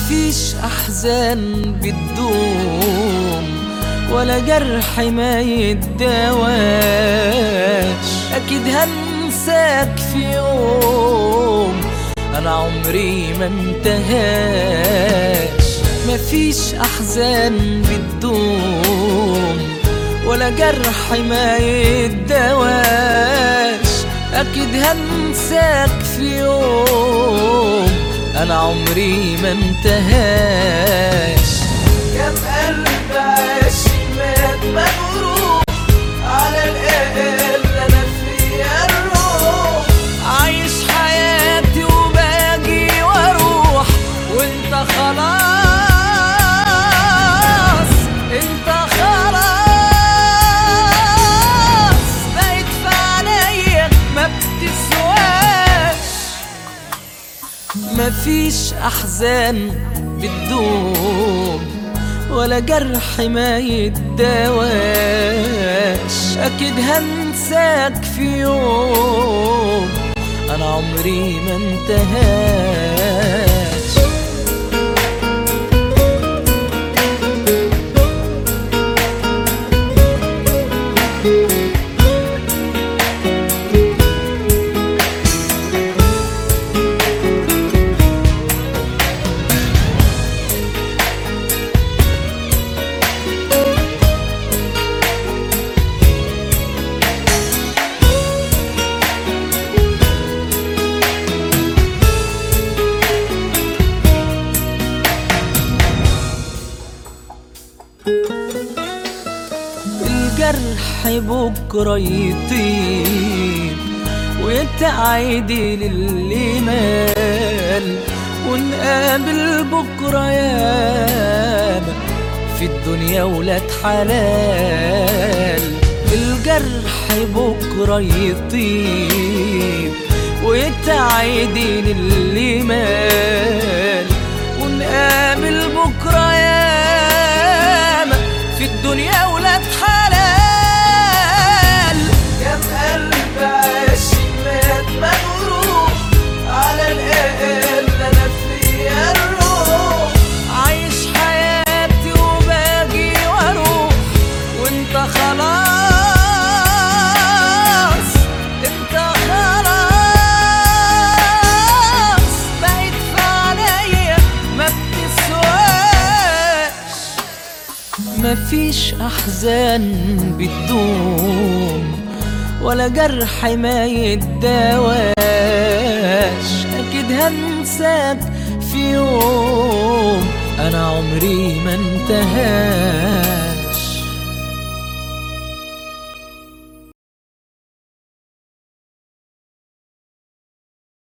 مفيش أحزان بتدوم ولا جرح ما يتداواش أكيد هنساك في يوم أنا عمري ما انتهاش مفيش أحزان بتدوم ولا جرح ما يتداواش أكيد هنساك في يوم أنا عمري ما انتهاش كم قلب عاشق مات مجروح على الأقل أنا فيا الروح عايش حياتي وباجي واروح وانت خلاص انت خلاص بقيت في عينيا ما بتسواش مفيش احزان بتدوم ولا جرح ما يتداواش اكيد هنساك في يوم انا عمري ما انتهاش الجرح بكرة يطيب ويتعيدي للي مال ونقابل بكرة ياما في الدنيا ولاد حلال الجرح بكرة يطيب ويتعيدي للي مال ونقابل بكرة ياما في الدنيا ولاد حلال كم قلب عاشق مات مجروح على الأقل أنا فيا الروح عايش حياتي وباجي واروح وانت خلاص انت خلاص بقيت في عينيا ما بتسواش مفيش أحزان بتدوم ولا جرح ما يتداواش أكيد هنساك في يوم أنا عمري ما انتهاش